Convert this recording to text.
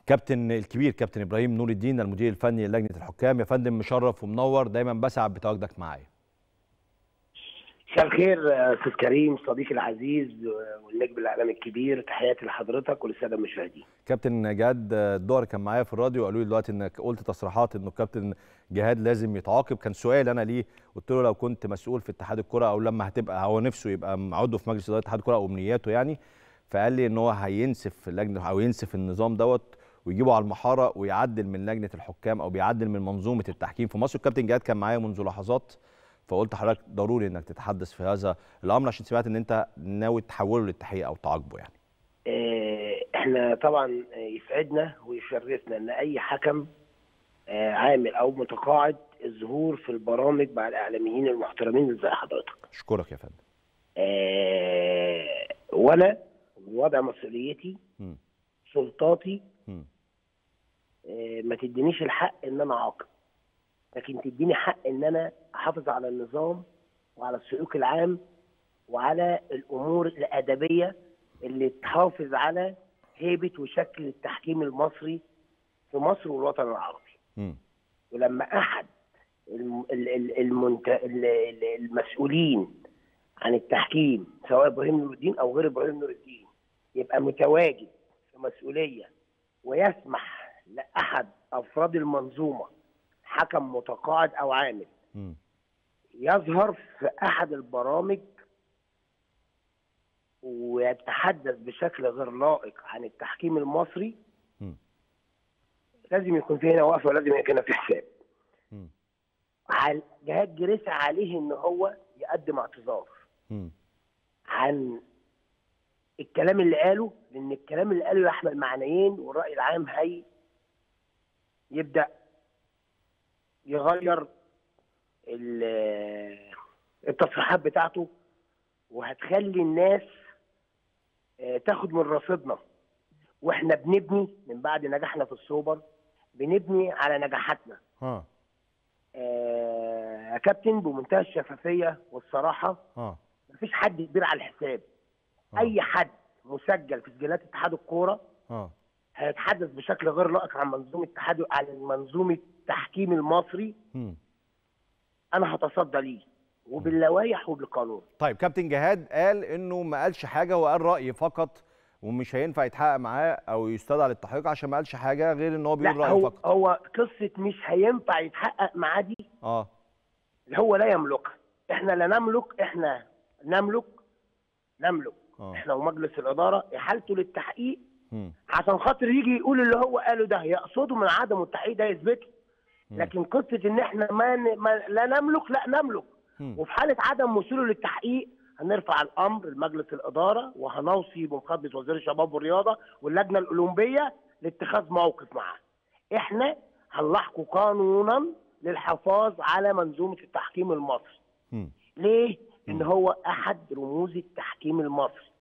كابتن الكبير كابتن ابراهيم نور الدين المدير الفني للجنه الحكام يا فندم مشرف ومنور دايما بسعد بتواجدك معايا مساء الخير استاذ كريم صديقي العزيز والنجم الاعلامي الكبير تحياتي لحضرتك وللساده المشاهدين كابتن جهاد الدور كان معايا في الراديو وقالوا لي دلوقتي انك قلت تصريحات انه كابتن جهاد لازم يتعاقب كان سؤال انا ليه قلت له لو كنت مسؤول في اتحاد الكره او لما هتبقى هو نفسه يبقى عضو في مجلس اداره اتحاد الكره او امنياته يعني فقال لي ان هو هينسف اللجنه او ينسف النظام دوت ويجيبه على المحاره ويعدل من لجنه الحكام او بيعدل من منظومه التحكيم في مصر الكابتن جهاد كان معايا منذ لحظات فقلت حضرتك ضروري انك تتحدث في هذا الامر عشان سمعت ان انت ناوي تحوله للتحقيق او تعاقبه يعني احنا طبعا يسعدنا ويشرفنا ان اي حكم عامل او متقاعد الظهور في البرامج مع الاعلاميين المحترمين زي حضرتك اشكرك يا فندم اه وانا وضع مسؤوليتي م. سلطاتي م. اه ما تدينيش الحق ان انا اعاقب لكن تديني حق ان انا احافظ على النظام وعلى السلوك العام وعلى الامور الادبيه اللي تحافظ على هيبه وشكل التحكيم المصري في مصر والوطن العربي. م. ولما احد المنت... المسؤولين عن التحكيم سواء ابراهيم نور الدين او غير ابراهيم نور الدين يبقى متواجد في مسؤوليه ويسمح لاحد افراد المنظومه حكم متقاعد او عامل م. يظهر في احد البرامج ويتحدث بشكل غير لائق عن التحكيم المصري م. لازم يكون في هنا وقفه ولازم يكون هنا في حساب م. جهاد جريس عليه ان هو يقدم اعتذار م. عن الكلام اللي قاله لان الكلام اللي قاله يحمل معنيين والراي العام هي يبدا يغير التصريحات بتاعته وهتخلي الناس تاخد من رصيدنا واحنا بنبني من بعد نجاحنا في السوبر بنبني على نجاحاتنا ها يا كابتن بمنتهى الشفافيه والصراحه ها مفيش حد كبير على الحساب آه. اي حد مسجل في سجلات اتحاد الكوره ها هيتحدث بشكل غير لائق عن منظومه اتحاد عن منظومه التحكيم المصري م. انا هتصدى ليه وباللوائح وبالقانون طيب كابتن جهاد قال انه ما قالش حاجه وقال راي فقط ومش هينفع يتحقق معاه او يستدعى للتحقيق عشان ما قالش حاجه غير ان هو لا بيقول رايه هو فقط هو قصه مش هينفع يتحقق معاه دي اه هو لا يملكها احنا لا نملك احنا نملك نملك اه احنا ومجلس الاداره احالته للتحقيق م. عشان خاطر يجي يقول اللي هو قاله ده يقصده من عدم التحقيق ده يثبته م. لكن قصه ان احنا ما, ن... ما لا نملك لا نملك م. وفي حاله عدم وصوله للتحقيق هنرفع الامر لمجلس الاداره وهنوصي بمقابله وزير الشباب والرياضه واللجنه الاولمبيه لاتخاذ موقف معاه. احنا هنلاحقه قانونا للحفاظ على منظومه التحكيم المصري. م. ليه؟ ان مم. هو احد رموز التحكيم المصري.